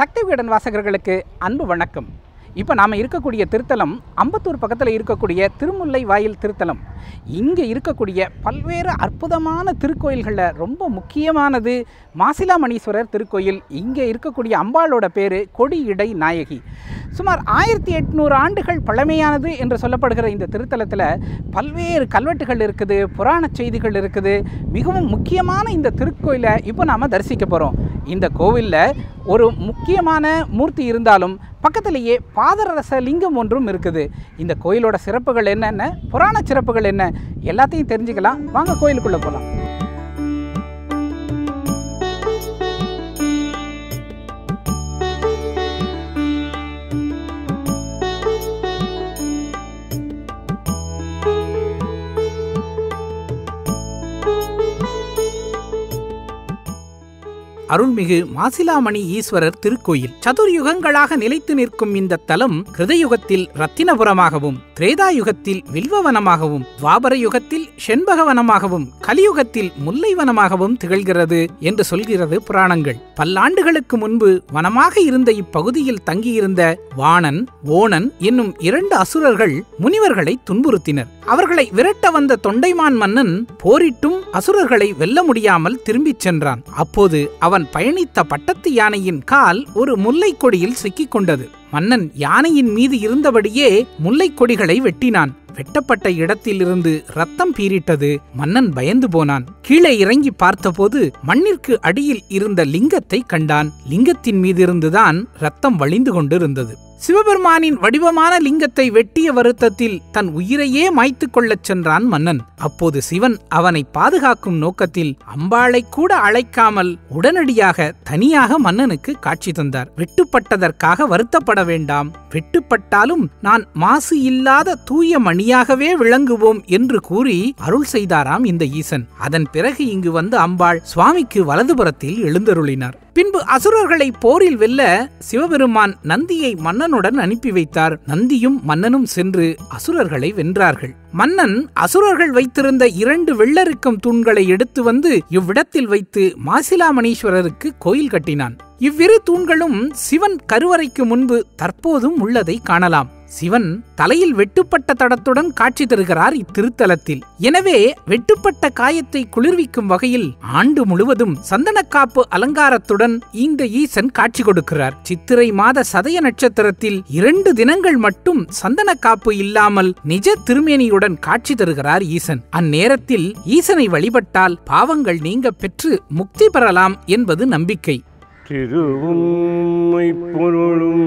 சக்தி விகடன் வாசகர்களுக்கு அன்பு வணக்கம் இப்போ நாம் இருக்கக்கூடிய திருத்தலம் அம்பத்தூர் பக்கத்தில் இருக்கக்கூடிய திருமுல்லை வாயில் திருத்தலம் இங்கே இருக்கக்கூடிய பல்வேறு அற்புதமான திருக்கோயில்களில் ரொம்ப முக்கியமானது மாசிலாமணீஸ்வரர் திருக்கோயில் இங்கே இருக்கக்கூடிய அம்பாளோட பேர் கொடியிடை நாயகி சுமார் ஆயிரத்தி எட்நூறு ஆண்டுகள் பழமையானது என்று சொல்லப்படுகிற இந்த திருத்தலத்தில் பல்வேறு கல்வெட்டுகள் இருக்குது புராண செய்திகள் இருக்குது மிகவும் முக்கியமான இந்த திருக்கோயிலை இப்போ நாம் தரிசிக்க போகிறோம் இந்த கோவிலில் ஒரு முக்கியமான மூர்த்தி இருந்தாலும் பக்கத்திலேயே பாதரச லிங்கம் ஒன்றும் இருக்குது இந்த கோயிலோட சிறப்புகள் என்னென்ன புராண சிறப்புகள் என்ன எல்லாத்தையும் தெரிஞ்சுக்கலாம் வாங்க கோயிலுக்குள்ளே போகலாம் அருள்மிகு மாசிலாமணி ஈஸ்வரர் திருக்கோயில் சதுர்யுகங்களாக நிலைத்து நிற்கும் இந்த தலம் கிருதயுகத்தில் ரத்தினபுரமாகவும் திரேதாயுகத்தில் வில்வவனமாகவும் துவாபர யுகத்தில் செண்பகவனமாகவும் கலியுகத்தில் முல்லைவனமாகவும் திகழ்கிறது என்று சொல்கிறது புராணங்கள் பல்லாண்டுகளுக்கு முன்பு வனமாக இருந்த இப்பகுதியில் தங்கியிருந்த வாணன் ஓணன் என்னும் இரண்டு அசுரர்கள் முனிவர்களை துன்புறுத்தினர் அவர்களை விரட்ட வந்த தொண்டைமான் மன்னன் போரிட்டும் அசுரர்களை வெல்ல முடியாமல் திரும்பிச் சென்றான் அப்போது அவன் பயணித்த பட்டத்து யானையின் கால் ஒரு முல்லைக் கொடியில் சிக்கிக் கொண்டது மன்னன் யானையின் மீது இருந்தபடியே முல்லைக் கொடிகளை வெட்டினான் வெட்டப்பட்ட இடத்திலிருந்து ரத்தம் பீரிட்டது மன்னன் பயந்து போனான் கீழே இறங்கி பார்த்தபோது மண்ணிற்கு அடியில் இருந்த லிங்கத்தை கண்டான் லிங்கத்தின் மீதிருந்துதான் ரத்தம் வழிந்து கொண்டிருந்தது சிவபெருமானின் வடிவமான லிங்கத்தை வெட்டிய வருத்தத்தில் தன் உயிரையே மாய்த்து கொள்ளச் சென்றான் மன்னன் அப்போது சிவன் அவனை பாதுகாக்கும் நோக்கத்தில் அம்பாளை கூட அழைக்காமல் உடனடியாக தனியாக மன்னனுக்கு காட்சி தந்தார் வெட்டுப்பட்டதற்காக வருத்தப்பட வேண்டாம் வெட்டுப்பட்டாலும் நான் மாசு இல்லாத தூய மணியாகவே விளங்குவோம் என்று கூறி அருள் செய்தாராம் இந்த ஈசன் அதன் பிறகு இங்கு வந்து அம்பாள் சுவாமிக்கு வலதுபுறத்தில் எழுந்தருளினார் பின்பு அசுரர்களை போரில் வெல்ல சிவபெருமான் நந்தியை மன்னனுடன் அனுப்பி வைத்தார் நந்தியும் மன்னனும் சென்று அசுரர்களை வென்றார்கள் மன்னன் அசுரர்கள் வைத்திருந்த இரண்டு வெள்ளரிக்கம் தூண்களை எடுத்து வந்து இவ்விடத்தில் வைத்து மாசிலாமணீஸ்வரருக்கு கோயில் கட்டினான் இவ்விரு தூண்களும் சிவன் கருவறைக்கு முன்பு தற்போதும் உள்ளதை காணலாம் சிவன் தலையில் வெட்டுப்பட்ட தடத்துடன் காட்சி தருகிறார் இத்திருத்தலத்தில் எனவே வெட்டுப்பட்ட காயத்தை குளிர்விக்கும் வகையில் ஆண்டு முழுவதும் சந்தனக்காப்பு அலங்காரத்துடன் இந்த ஈசன் காட்சி கொடுக்கிறார் சித்திரை மாத சதய நட்சத்திரத்தில் இரண்டு தினங்கள் மட்டும் சந்தனக்காப்பு இல்லாமல் நிஜ திருமேனியுடன் காட்சி தருகிறார் ஈசன் அந்நேரத்தில் ஈசனை வழிபட்டால் பாவங்கள் நீங்க பெற்று முக்தி பெறலாம் என்பது நம்பிக்கை திருவும்மை பொருளும்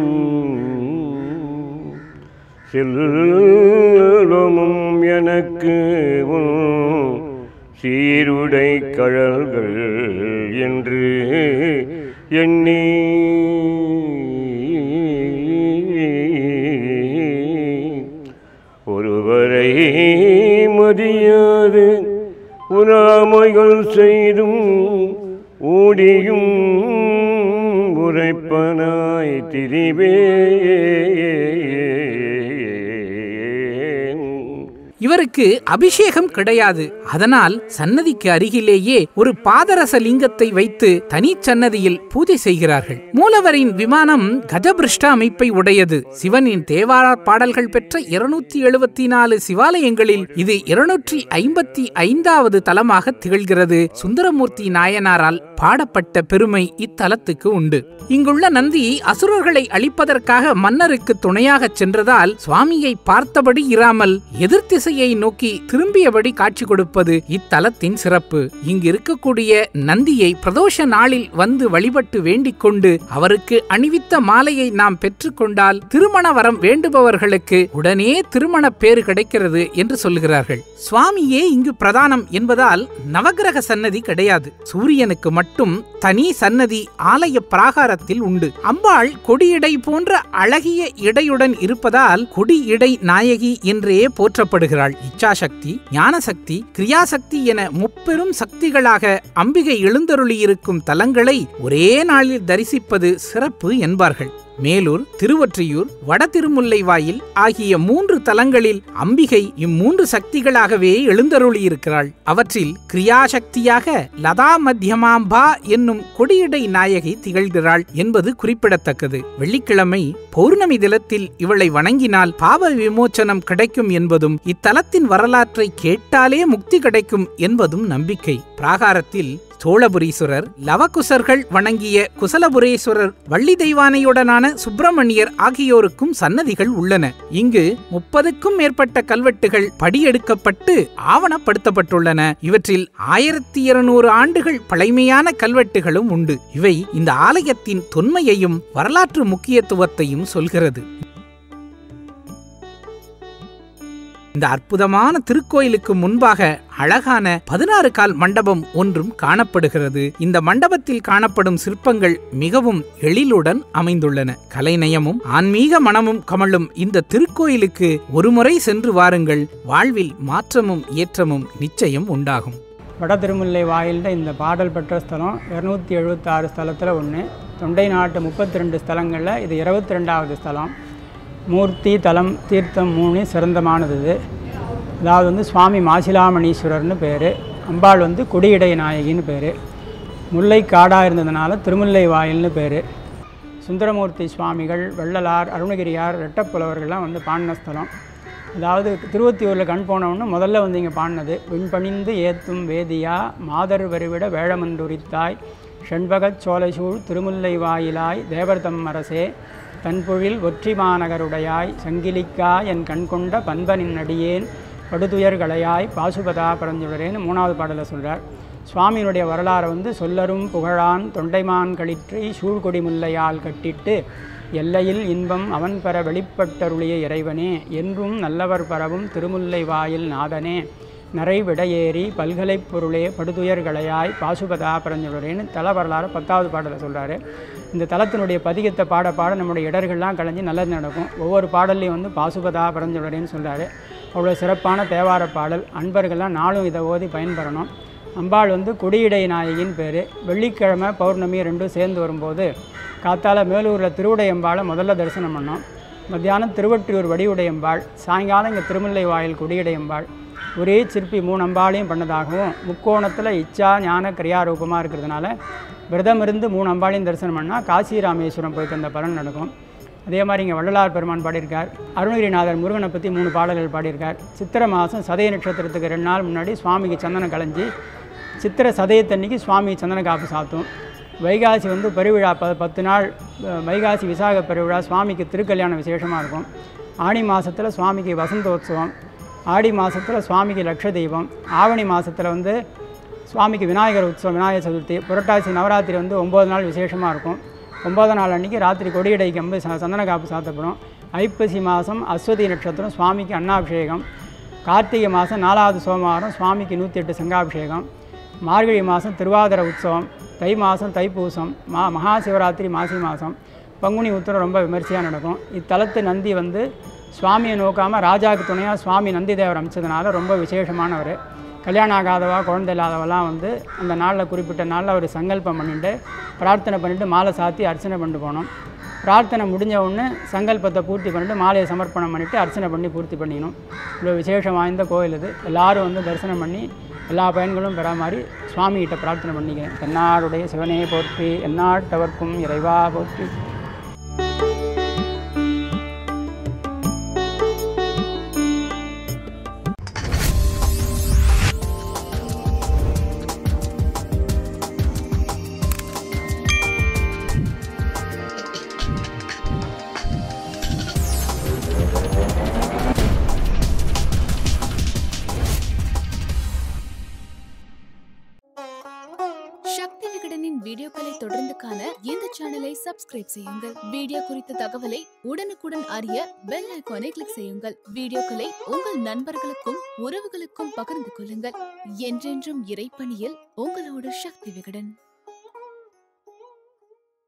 செல்வமும் எனக்கு உன் சீருடை கழல்கள் என்று எண்ணி ஒருவரை மதியாது உராமைகள் செய்தும் ஓடியும் உரைப்பனாய் திரிவே இவருக்கு அபிஷேகம் கிடையாது அதனால் சன்னதிக்கு அருகிலேயே ஒரு பாதரச லிங்கத்தை வைத்து தனி சன்னதியில் பூஜை செய்கிறார்கள் மூலவரின் விமானம் கஜபிருஷ்ட அமைப்பை உடையது சிவனின் தேவார பாடல்கள் பெற்ற இருநூத்தி எழுபத்தி நாலு சிவாலயங்களில் இது இருநூற்றி ஐம்பத்தி ஐந்தாவது தலமாக திகழ்கிறது சுந்தரமூர்த்தி நாயனாரால் பாடப்பட்ட பெருமை இத்தலத்துக்கு உண்டு இங்குள்ள நந்தி அசுரர்களை அழிப்பதற்காக மன்னருக்கு துணையாக சென்றதால் சுவாமியை பார்த்தபடி இராமல் எதிர்த்திசையை நோக்கி திரும்பியபடி காட்சி கொடுப்பது இத்தலத்தின் சிறப்பு இங்கு இருக்கக்கூடிய நந்தியை பிரதோஷ நாளில் வந்து வழிபட்டு வேண்டிக் கொண்டு அவருக்கு அணிவித்த மாலையை நாம் பெற்றுக்கொண்டால் திருமண வரம் வேண்டுபவர்களுக்கு உடனே திருமண பேறு கிடைக்கிறது என்று சொல்கிறார்கள் சுவாமியே இங்கு பிரதானம் என்பதால் நவகிரக சன்னதி கிடையாது சூரியனுக்கு மட்டும் தனி சன்னதி ஆலய பிராகாரத்தில் உண்டு அம்பாள் கொடியடை போன்ற அழகிய இடையுடன் இருப்பதால் கொடி இடை நாயகி என்றே போற்றப்படுகிறாள் இச்சாசக்தி ஞானசக்தி கிரியாசக்தி என முப்பெரும் சக்திகளாக அம்பிகை எழுந்தருளியிருக்கும் தலங்களை ஒரே நாளில் தரிசிப்பது சிறப்பு என்பார்கள் மேலூர் திருவொற்றியூர் வடதிருமுல்லைவாயில் ஆகிய மூன்று தலங்களில் அம்பிகை இம்மூன்று சக்திகளாகவே எழுந்தருளியிருக்கிறாள் அவற்றில் கிரியாசக்தியாக லதா மத்தியமாம்பா என்னும் கொடியடை நாயகி திகழ்கிறாள் என்பது குறிப்பிடத்தக்கது வெள்ளிக்கிழமை பௌர்ணமி தினத்தில் இவளை வணங்கினால் பாவ விமோச்சனம் கிடைக்கும் என்பதும் இத்தலத்தின் வரலாற்றை கேட்டாலே முக்தி கிடைக்கும் என்பதும் நம்பிக்கை பிராகாரத்தில் சோழபுரீஸ்வரர் லவகுசர்கள் வணங்கிய குசலபுரேஸ்வரர் வள்ளி தெய்வானையுடனான சுப்பிரமணியர் ஆகியோருக்கும் சன்னதிகள் உள்ளன இங்கு முப்பதுக்கும் மேற்பட்ட கல்வெட்டுகள் படியெடுக்கப்பட்டு ஆவணப்படுத்தப்பட்டுள்ளன இவற்றில் ஆயிரத்தி இருநூறு ஆண்டுகள் பழைமையான கல்வெட்டுகளும் உண்டு இவை இந்த ஆலயத்தின் தொன்மையையும் வரலாற்று முக்கியத்துவத்தையும் சொல்கிறது இந்த அற்புதமான திருக்கோயிலுக்கு முன்பாக அழகான பதினாறு கால் மண்டபம் ஒன்றும் காணப்படுகிறது இந்த மண்டபத்தில் காணப்படும் சிற்பங்கள் மிகவும் எழிலுடன் அமைந்துள்ளன கலைநயமும் ஆன்மீக மனமும் கமழும் இந்த திருக்கோயிலுக்கு ஒருமுறை சென்று வாருங்கள் வாழ்வில் மாற்றமும் ஏற்றமும் நிச்சயம் உண்டாகும் வட திருமுல்லை வாயில்ட இந்த பாடல் பெற்ற ஸ்தலம் இரநூத்தி எழுபத்தாறு ஸ்தலத்தில் ஒன்று தொண்டை நாட்டு முப்பத்தி ரெண்டு ஸ்தலங்களில் இது இருபத்தி ரெண்டாவது ஸ்தலம் மூர்த்தி தலம் தீர்த்தம் மூணு சிறந்தமானது இது அதாவது வந்து சுவாமி மாசிலாமணீஸ்வரர்னு பேர் அம்பாள் வந்து கொடியடை நாயகின்னு பேர் முல்லை காடாக இருந்ததுனால திருமுல்லை வாயில்னு பேர் சுந்தரமூர்த்தி சுவாமிகள் வெள்ளலார் அருணகிரியார் ரெட்டப்புலவர்கள்லாம் வந்து பாடின ஸ்தலம் அதாவது திருவத்தியூரில் கண் போனவொன்னு முதல்ல வந்து இங்கே பாடினது விண்பணிந்து ஏத்தும் வேதியா மாதர் வருவிட வேழமன்றுரித்தாய் செண்பகச் சோலைசூழ் திருமுல்லை வாயிலாய் தேவர்தம் அரசே தன்பொழில் ஒற்றி மாநகருடையாய் சங்கிலிக்கா என் கண்கொண்ட பண்பனின் அடியேன் படுதுயர்களையாய் பாசுபதா பரஞ்சுடரேன்னு மூணாவது பாடலை சொல்கிறார் சுவாமியினுடைய வரலாறை வந்து சொல்லரும் புகழான் தொண்டைமான் களிற்றை சூழ்கொடி முல்லையால் கட்டிட்டு எல்லையில் இன்பம் அவன் பெற வெளிப்பட்டருளிய இறைவனே என்றும் நல்லவர் பரவும் திருமுல்லை வாயில் நாதனே நரை விடையேறி பல்கலைப் பொருளே படுதுயர்களையாய் பாசுபதா பரஞ்சுடரேன்னு தல வரலாறு பத்தாவது பாடலை சொல்கிறாரு இந்த தலத்தினுடைய பதிகத்தை பாட பாட நம்முடைய இடர்கள்லாம் கலைஞ்சு நல்லது நடக்கும் ஒவ்வொரு பாடல்லையும் வந்து பாசுபதா பரஞ்சுடரேன்னு சொல்கிறாரு அவ்வளோ சிறப்பான தேவார பாடல் அன்பர்கள்லாம் நாளும் இதை ஓதி பயன்பெறணும் அம்பாள் வந்து கொடியிடை நாயகின்னு பேர் வெள்ளிக்கிழமை பௌர்ணமி ரெண்டும் சேர்ந்து வரும்போது காத்தால மேலூரில் திருவுடையம்பாளை முதல்ல தரிசனம் பண்ணோம் மத்தியானம் திருவற்றியூர் வடிவுடையம்பாள் சாயங்காலம் இங்கே திருமுல்லை வாயில் கொடியுடையம்பாள் ஒரே சிற்பி மூணு அம்பாளையும் பண்ணதாகவும் முக்கோணத்தில் இச்சா ஞான கிரியாரூபமாக இருக்கிறதுனால விரதம் இருந்து மூணு அம்பாளையும் தரிசனம் பண்ணால் காசி ராமேஸ்வரம் போயிட்டு அந்த பலன் நடக்கும் அதே மாதிரி இங்கே வள்ளலார் பெருமான் பாடியிருக்கார் அருணகிரிநாதர் முருகனை பற்றி மூணு பாடல்கள் பாடியிருக்கார் சித்திரை மாதம் சதய நட்சத்திரத்துக்கு ரெண்டு நாள் முன்னாடி சுவாமிக்கு சந்தனம் கலைஞ்சி சித்திரை சதயத்தன்னைக்கு சுவாமி சந்தன காப்பு சாத்தும் வைகாசி வந்து பெருவிழா ப பத்து நாள் அஹ், வைகாசி விசாக பெருவிழா சுவாமிக்கு திருக்கல்யாண விசேஷமாக இருக்கும் ஆடி மாதத்தில் சுவாமிக்கு வசந்தோத்சவம் ஆடி மாதத்தில் சுவாமிக்கு லட்ச தீபம் ஆவணி மாதத்தில் வந்து சுவாமிக்கு விநாயகர் உற்சவம் விநாயகர் சதுர்த்தி புரட்டாசி நவராத்திரி வந்து ஒம்பது நாள் விசேஷமாக இருக்கும் ஒன்பதாம் நாள் அன்றைக்கி ராத்திரி கொடியடைக்கு வந்து ச- சந்தன காப்பு சாத்தப்படும் ஐப்பசி மாதம் அஸ்வதி நட்சத்திரம் சுவாமிக்கு அன்னாபிஷேகம் கார்த்திகை மாதம் நாலாவது சோமவாரம் சுவாமிக்கு நூற்றி எட்டு சங்காபிஷேகம் மார்கழி மாதம் திருவாதிர உற்சவம் தை மாதம் தைப்பூசம் மா மகா சிவராத்திரி மாசி மாதம் பங்குனி உத்திரம் ரொம்ப விமர்சையாக நடக்கும் இத்தலத்து நந்தி வந்து சுவாமியை நோக்காமல் ராஜாவுக்கு துணையாக சுவாமி நந்தி தேவர் அமைச்சதுனால ரொம்ப விசேஷமானவர் கல்யாணம் ஆகாதவா குழந்தை இல்லாதவெல்லாம் வந்து அந்த நாளில் குறிப்பிட்ட நாளில் ஒரு சங்கல்பம் பண்ணிட்டு பிரார்த்தனை பண்ணிட்டு மாலை சாத்தி அர்ச்சனை பண்ணிட்டு போனோம் பிரார்த்தனை முடிஞ்ச உடனே சங்கல்பத்தை பூர்த்தி பண்ணிட்டு மாலையை சமர்ப்பணம் பண்ணிவிட்டு அர்ச்சனை பண்ணி பூர்த்தி பண்ணிக்கணும் இவ்வளோ விசேஷம் வாய்ந்த கோயில் இது எல்லாரும் வந்து தரிசனம் பண்ணி எல்லா பயன்களும் பெற மாதிரி சுவாமிகிட்ட பிரார்த்தனை பண்ணிக்கிறேன் தென்னாடுடைய சிவனே போற்றி எந்நாட்டவர்க்கும் இறைவா போற்றி சக்தி விகடனின் வீடியோக்களை தொடர்ந்து காண இந்த சேனலை சப்ஸ்கிரைப் செய்யுங்கள் வீடியோ குறித்த தகவலை உடனுக்குடன் அறிய பெல் ஐகானை கிளிக் செய்யுங்கள் வீடியோக்களை உங்கள் நண்பர்களுக்கும் உறவுகளுக்கும் பகிர்ந்து கொள்ளுங்கள் என்றென்றும் இறைப்பணியில் உங்களோட சக்தி விகடன்